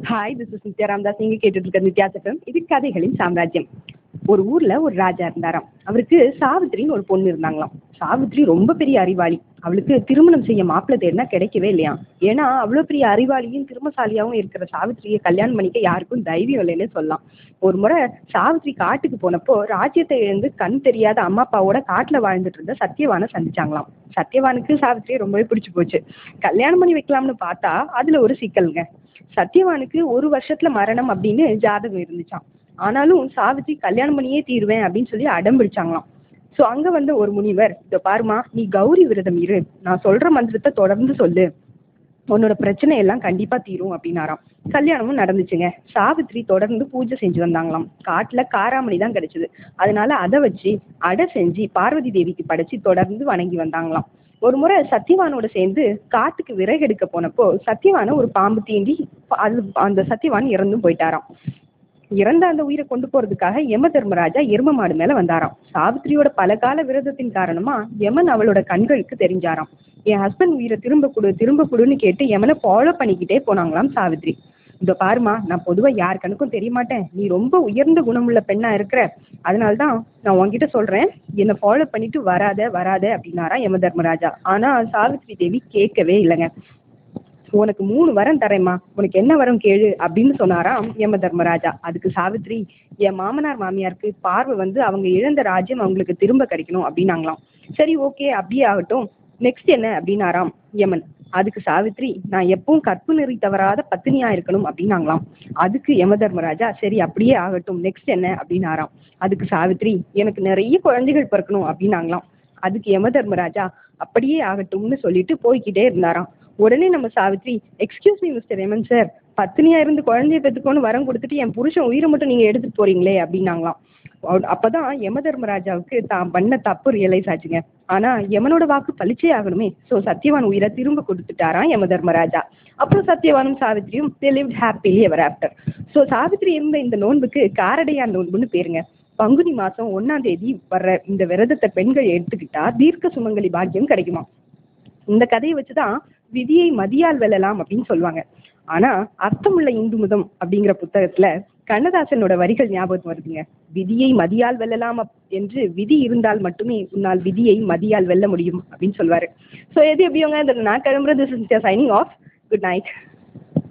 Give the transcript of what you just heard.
hi this is Nithya Ramdas நீங்க கேட்டுட்டு இருக்க நித்யா சட்டம் இது கதைகளின் சாம்ராஜ்யம் ஒரு ஊர்ல ஒரு ராஜா இருந்தாராம் அவருக்கு சாவித்திரின்னு ஒரு பொண்ணு இருந்தாங்களாம் சாவித்திரி ரொம்ப பெரிய அறிவாளி அவளுக்கு திருமணம் செய்ய மாப்பிள்ளை தேடினா கிடைக்கவே இல்லையா ஏன்னா அவ்வளவு பெரிய அறிவாளியும் திறமசாலியாவும் இருக்கிற சாவித்திரியை கல்யாணம் பண்ணிக்க யாருக்கும் தைரியம் இல்லைன்னு சொல்லலாம் ஒரு முறை சாவித்திரி காட்டுக்கு போனப்போ ராஜ்யத்தை இழந்து கண் தெரியாத அம்மா அப்பாவோட காட்டுல வாழ்ந்துட்டு இருந்த சத்யவானை சந்திச்சாங்களாம் சத்யவானுக்கு சாவித்திரியை ரொம்பவே பிடிச்சு போச்சு கல்யாணம் பண்ணி வைக்கலாம்னு பார்த்தா அதுல ஒரு சிக்கலுங்க சத்யவானுக்கு ஒரு வருஷத்துல மரணம் அப்படின்னு ஜாதகம் இருந்துச்சாம் ஆனாலும் சாவித்திரி கல்யாணம் பண்ணியே தீருவேன் அப்படின்னு சொல்லி அடம் பிடிச்சாங்களாம் ஸோ அங்க வந்த ஒரு முனிவர் இதோ பாருமா நீ கௌரி விரதம் இரு நான் சொல்ற மந்திரத்தை தொடர்ந்து சொல்லு உன்னோட பிரச்சனை எல்லாம் கண்டிப்பா தீரும் அப்படின்னாராம் கல்யாணமும் நடந்துச்சுங்க சாவித்திரி தொடர்ந்து பூஜை செஞ்சு வந்தாங்களாம் காட்டுல காராமணி தான் கிடைச்சது அதனால அதை வச்சு அடை செஞ்சு பார்வதி தேவிக்கு படைச்சு தொடர்ந்து வணங்கி வந்தாங்களாம் ஒரு முறை சத்யவானோட சேர்ந்து காட்டுக்கு விறகு எடுக்க போனப்போ சத்யவானை ஒரு பாம்பு தீண்டி அது அந்த சத்யவான் இறந்தும் போயிட்டாராம் இறந்த அந்த உயிரை கொண்டு போறதுக்காக யம தர்மராஜா எரும மாடு மேல வந்தாராம் சாவித்திரியோட பல கால விரதத்தின் காரணமா யமன் அவளோட கண்களுக்கு தெரிஞ்சாராம் என் ஹஸ்பண்ட் உயிரை திரும்ப கொடு திரும்ப கொடுன்னு கேட்டு யமனை ஃபாலோ பண்ணிக்கிட்டே போனாங்களாம் சாவித்ரி இதோ பாருமா நான் பொதுவா யார் கணக்கும் தெரிய மாட்டேன் நீ ரொம்ப உயர்ந்த குணமுள்ள பெண்ணா இருக்கிற அதனால தான் நான் உன்கிட்ட சொல்றேன் என்னை ஃபாலோ பண்ணிட்டு வராத வராத அப்படின்னாரா யம தர்மராஜா ஆனா சாவித்ரி தேவி கேட்கவே இல்லைங்க உனக்கு மூணு வரம் தரேம்மா உனக்கு என்ன வரம் கேளு அப்படின்னு சொன்னாராம் யம தர்மராஜா அதுக்கு சாவித்ரி என் மாமனார் மாமியாருக்கு பார்வை வந்து அவங்க இழந்த ராஜ்யம் அவங்களுக்கு திரும்ப கிடைக்கணும் அப்படின்னாங்களாம் சரி ஓகே அப்படியே ஆகட்டும் நெக்ஸ்ட் என்ன அப்படின்னாராம் யமன் அதுக்கு சாவித்ரி நான் எப்பவும் கற்பு நெறி தவறாத பத்தினியா இருக்கணும் அப்படின்னாங்களாம் அதுக்கு யம தர்மராஜா சரி அப்படியே ஆகட்டும் நெக்ஸ்ட் என்ன அப்படின்னாராம் அதுக்கு சாவித்ரி எனக்கு நிறைய குழந்தைகள் பிறக்கணும் அப்படின்னாங்களாம் அதுக்கு யம தர்மராஜா அப்படியே ஆகட்டும்னு சொல்லிட்டு போய்கிட்டே இருந்தாராம் உடனே நம்ம Savitri excuse me mister Eman sir பத்தினியா இருந்து குழந்தைய பெற்றுக்கோன்னு வரம் கொடுத்துட்டு என் புருஷன் உயிரை மட்டும் நீங்க எடுத்துட்டு போறீங்களே அப்படின்னாங்களாம் அவ- அப்பதான் யம தர்மராஜாவுக்கு தான் பண்ண தப்பு ரியலைஸ் ஆச்சுங்க ஆனா யமனோட வாக்கு பளிச்சே ஆகணுமே சோ சத்யவான் உயிரை திரும்ப கொடுத்துட்டாராம் யம தர்மராஜா அப்புறம் சத்யவானும் சாவித்ரியும் they lived happily ever after so Savitri இருந்த இந்த நோன்புக்கு காரடையான் நோன்புன்னு பேருங்க பங்குனி மாசம் ஒண்ணாம் தேதி வர்ற இந்த விரதத்தை பெண்கள் எடுத்துக்கிட்டா தீர்க்க சுமங்கலி பாக்கியம் கிடைக்குமா இந்த கதையை வச்சுதான் விதியை மதியால் வெல்லலாம் அப்படின்னு சொல்லுவாங்க ஆனா அர்த்தமுள்ள இந்து முதம் அப்படிங்கிற புத்தகத்துல கண்ணதாசனோட வரிகள் ஞாபகம் வருதுங்க விதியை மதியால் வெல்லலாம் அப்- என்று விதி இருந்தால் மட்டுமே உன்னால் விதியை மதியால் வெல்ல முடியும் அப்படின்னு சொல்லுவாரு சோ எது எப்படியோங்க இந்த நான் கிளம்புறது சைனிங் ஆஃப் குட் நைட்